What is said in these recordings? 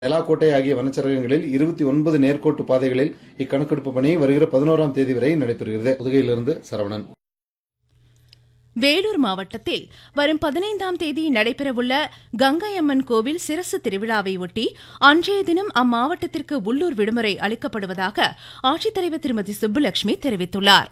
எலாக்கோட்டை ஆகிய வனச்சரகங்களில் இருபத்தி ஒன்பது நேர்கோட்டு பாதைகளில் இக்கணக்கெடுப்பு பணி வருகிற பதினோராம் தேதி வரை நடைபெறுகிறது புதுகையிலிருந்து சரவணன் வேலூர் மாவட்டத்தில் வரும் பதினைந்தாம் தேதி நடைபெறவுள்ள கங்கையம்மன் கோவில் சிரசு திருவிழாவை ஒட்டி அன்றைய தினம் அம்மாவட்டத்திற்கு உள்ளூர் விடுமுறை அளிக்கப்படுவதாக ஆட்சித்தலைவர் திருமதி சுப்புலட்சுமி தெரிவித்துள்ளார்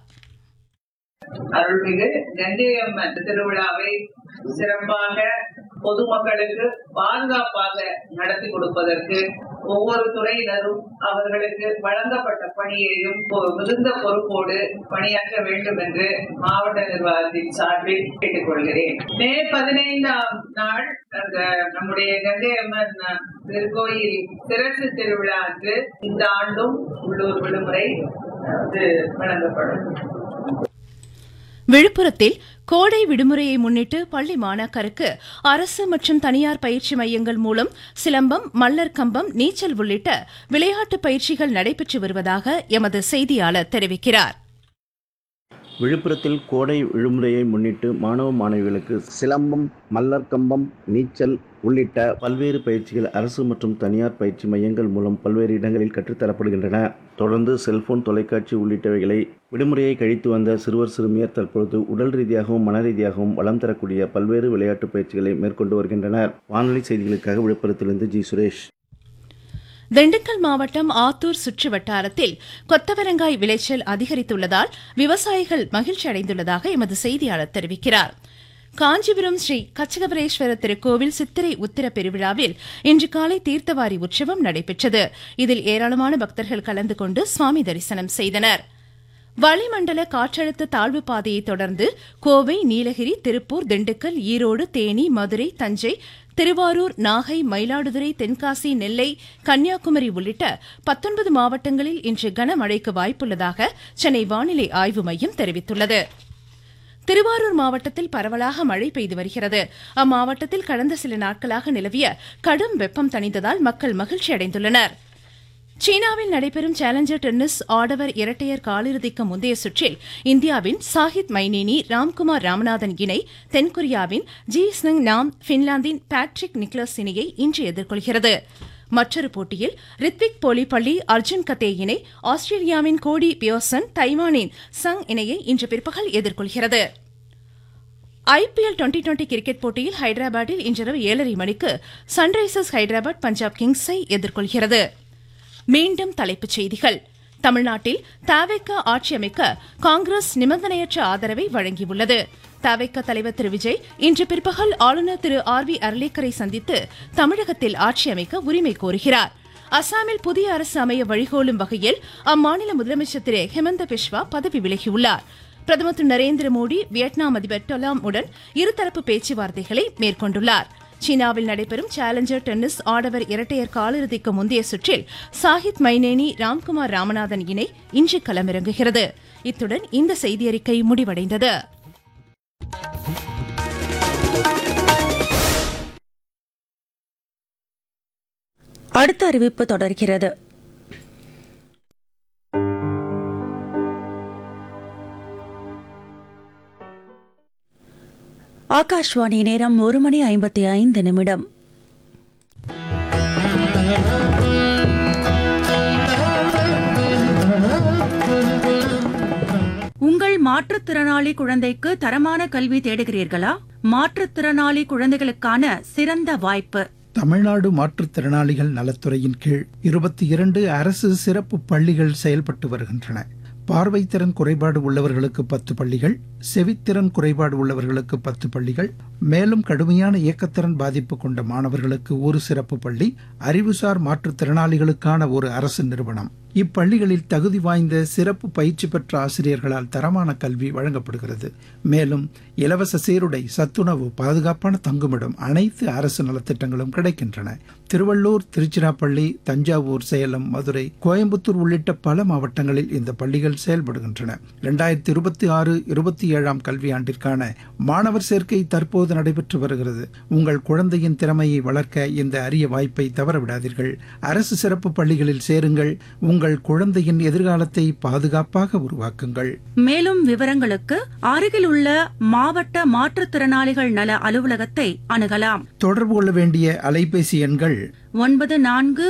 அருள்மிகு கங்கையம்மன் திருவிழாவை சிறப்பாக பொதுமக்களுக்கு பாதுகாப்பாக நடத்தி கொடுப்பதற்கு ஒவ்வொரு துறையினரும் அவர்களுக்கு வழங்கப்பட்ட பணியையும் பொ- மிகுந்த பொறுப்போடு பணியாற்ற வேண்டும் என்று மாவட்ட நிர்வாகத்தின் சார்பில் கேட்டுக்கொள்கிறேன் மே பதினைந்தாம் நாள் அந்த நம்முடைய கங்கையம்மன் திருக்கோயில் சிறப்பு திருவிழா அன்று இந்த ஆண்டும் உள்ளூர் விடுமுறை வந்து வழங்கப்படும் விழுப்புரத்தில் கோடை விடுமுறையை முன்னிட்டு பள்ளி மாணாக்கருக்கு அரசு மற்றும் தனியார் பயிற்சி மையங்கள் மூலம் சிலம்பம் மல்லர் கம்பம் நீச்சல் உள்ளிட்ட விளையாட்டு பயிற்சிகள் நடைபெற்று வருவதாக எமது செய்தியாளர் தெரிவிக்கிறார் விழுப்புரத்தில் கோடை விடுமுறையை முன்னிட்டு மாணவ மாணவிகளுக்கு சிலம்பம் மல்லர்கம்பம் நீச்சல் உள்ளிட்ட பல்வேறு பயிற்சிகள் அரசு மற்றும் தனியார் பயிற்சி மையங்கள் மூலம் பல்வேறு இடங்களில் கற்றுத்தரப்படுகின்றன தொடர்ந்து செல்போன் தொலைக்காட்சி உள்ளிட்டவைகளை விடுமுறையை கழித்து வந்த சிறுவர் சிறுமியர் தற்பொழுது உடல் ரீதியாகவும் மன ரீதியாகவும் வளம் தரக்கூடிய பல்வேறு விளையாட்டு பயிற்சிகளை மேற்கொண்டு வருகின்றனர் வானொலி செய்திகளுக்காக விழுப்புரத்திலிருந்து ஜி சுரேஷ் திண்டுக்கல் மாவட்டம் ஆத்தூர் சுற்று வட்டாரத்தில் கொத்தவரங்காய் விளைச்சல் அதிகரித்துள்ளதால் விவசாயிகள் மகிழ்ச்சி அடைந்துள்ளதாக எமது செய்தியாளர் தெரிவிக்கிறார் காஞ்சிபுரம் ஸ்ரீ கச்சகபரேஸ்வரர் திருக்கோவில் சித்திரை உத்திர பெருவிழாவில் இன்று காலை தீர்த்தவாரி உற்சவம் நடைபெற்றது இதில் ஏராளமான பக்தர்கள் கலந்து கொண்டு சுவாமி தரிசனம் செய்தனர் வளிமண்டல காற்றழுத்த தாழ்வு பாதையை தொடர்ந்து கோவை நீலகிரி திருப்பூர் திண்டுக்கல் ஈரோடு தேனி மதுரை தஞ்சை திருவாரூர் நாகை மயிலாடுதுறை தென்காசி நெல்லை கன்னியாகுமரி உள்ளிட்ட பத்தொன்பது மாவட்டங்களில் இன்று கனமழைக்கு வாய்ப்புள்ளதாக சென்னை வானிலை ஆய்வு மையம் தெரிவித்துள்ளது திருவாரூர் மாவட்டத்தில் பரவலாக மழை பெய்து வருகிறது அம்மாவட்டத்தில் கடந்த சில நாட்களாக நிலவிய கடும் வெப்பம் தணிந்ததால் மக்கள் மகிழ்ச்சி அடைந்துள்ளனா் சீனாவில் நடைபெறும் சேலஞ்சர் டென்னிஸ் ஆடவர் இரட்டையர் காலிறுதிக்கு முந்தைய சுற்றில் இந்தியாவின் சாஹித் மைனேனி ராம்குமார் ராமநாதன் இணை தென்கொரியாவின் ஜி சிங் நாம் பின்லாந்தின் பேட்ரிக் நிக்லஸ் இணையை இன்று எதிர்கொள்கிறது மற்றொரு போட்டியில் ரித்விக் போலிப்பள்ளி அர்ஜுன் கத்தே இணை ஆஸ்திரேலியாவின் கோடி பியோசன் தைவானின் சங் இணையை இன்று பிற்பகல் எதிர்கொள்கிறது ஐபிஎல் டுவெண்டி டுவெண்டி கிரிக்கெட் போட்டியில் ஹைதராபாத்தில் இன்றிரவு ஏழரை மணிக்கு சன்ரைசர்ஸ் ஹைதராபாத் பஞ்சாப் கிங்ஸை எதிர்கொள்கிறது மீண்டும் தலைப்புச் செய்திகள் தமிழ்நாட்டில் தாவேக்க ஆட்சி அமைக்க காங்கிரஸ் நிபந்தனையற்ற ஆதரவை வழங்கியுள்ளது தாவேக்க தலைவர் திரு விஜய் இன்று பிற்பகல் ஆளுநர் திரு ஆர் வி அர்லேக்கரை சந்தித்து தமிழகத்தில் ஆட்சி அமைக்க உரிமை கோருகிறார் அசாமில் புதிய அரசு அமைய வழிகோலும் வகையில் அம்மாநில முதலமைச்சர் திரு ஹெமந்த பிஸ்வா பதவி விலகியுள்ளார் பிரதமர் திரு நரேந்திர மோடி வியட்நாம் அதிபர் டொலாம் உடன் இருதரப்பு பேச்சுவார்த்தைகளை மேற்கொண்டுள்ளார் சீனாவில் நடைபெறும் சேலஞ்சர் டென்னிஸ் ஆடவர் இரட்டையர் காலிறுதிக்கு முந்தைய சுற்றில் சாஹித் மைனேனி ராம்குமார் ராமநாதன் இணை இன்று களமிறங்குகிறது இத்துடன் இந்த செய்தியறிக்கை முடிவடைந்தது அடுத்த அறிவிப்பு தொடர்கிறது ஆகாஷ்வாணி நேரம் ஒரு மணி ஐம்பத்தி ஐந்து நிமிடம் உங்கள் மாற்றுத்திறனாளி குழந்தைக்கு தரமான கல்வி தேடுகிறீர்களா மாற்றுத்திறனாளி குழந்தைகளுக்கான சிறந்த வாய்ப்பு தமிழ்நாடு மாற்றுத்திறனாளிகள் நலத்துறையின் கீழ் இருபத்தி இரண்டு அரசு சிறப்பு பள்ளிகள் செயல்பட்டு வருகின்றன பார்வைத்திறன் குறைபாடு உள்ளவர்களுக்கு பத்து பள்ளிகள் செவித்திறன் குறைபாடு உள்ளவர்களுக்கு பத்து பள்ளிகள் மேலும் கடுமையான இயக்கத்திறன் பாதிப்பு கொண்ட மாணவர்களுக்கு ஒரு சிறப்பு பள்ளி அறிவுசார் மாற்றுத்திறனாளிகளுக்கான ஒரு அரசு நிறுவனம் இப்பள்ளிகளில் தகுதி வாய்ந்த சிறப்பு பயிற்சி பெற்ற ஆசிரியர்களால் தரமான கல்வி வழங்கப்படுகிறது மேலும் இலவச சீருடை சத்துணவு பாதுகாப்பான தங்குமிடம் அனைத்து அரசு நலத்திட்டங்களும் கிடைக்கின்றன திருவள்ளூர் திருச்சிராப்பள்ளி தஞ்சாவூர் சேலம் மதுரை கோயம்புத்தூர் உள்ளிட்ட பல மாவட்டங்களில் இந்த பள்ளிகள் செயல்படுகின்றன இரண்டாயிரத்தி இருபத்தி ஆறு இருபத்தி ஏழாம் கல்வியாண்டிற்கான மாணவர் சேர்க்கை தற்போது நடைபெற்று வருகிறது உங்கள் குழந்தையின் திறமையை வளர்க்க இந்த அரிய வாய்ப்பை தவறவிடாதீர்கள் அரசு சிறப்பு பள்ளிகளில் சேருங்கள் உங்கள் உங்கள் குழந்தையின் எதிர்காலத்தை பாதுகாப்பாக உருவாக்குங்கள் மேலும் விவரங்களுக்கு அருகிலுள்ள மாவட்ட மாற்றுத்திறனாளிகள் நல அலுவலகத்தை அணுகலாம் தொடர்பு கொள்ள வேண்டிய அலைபேசி எண்கள் ஒன்பது நான்கு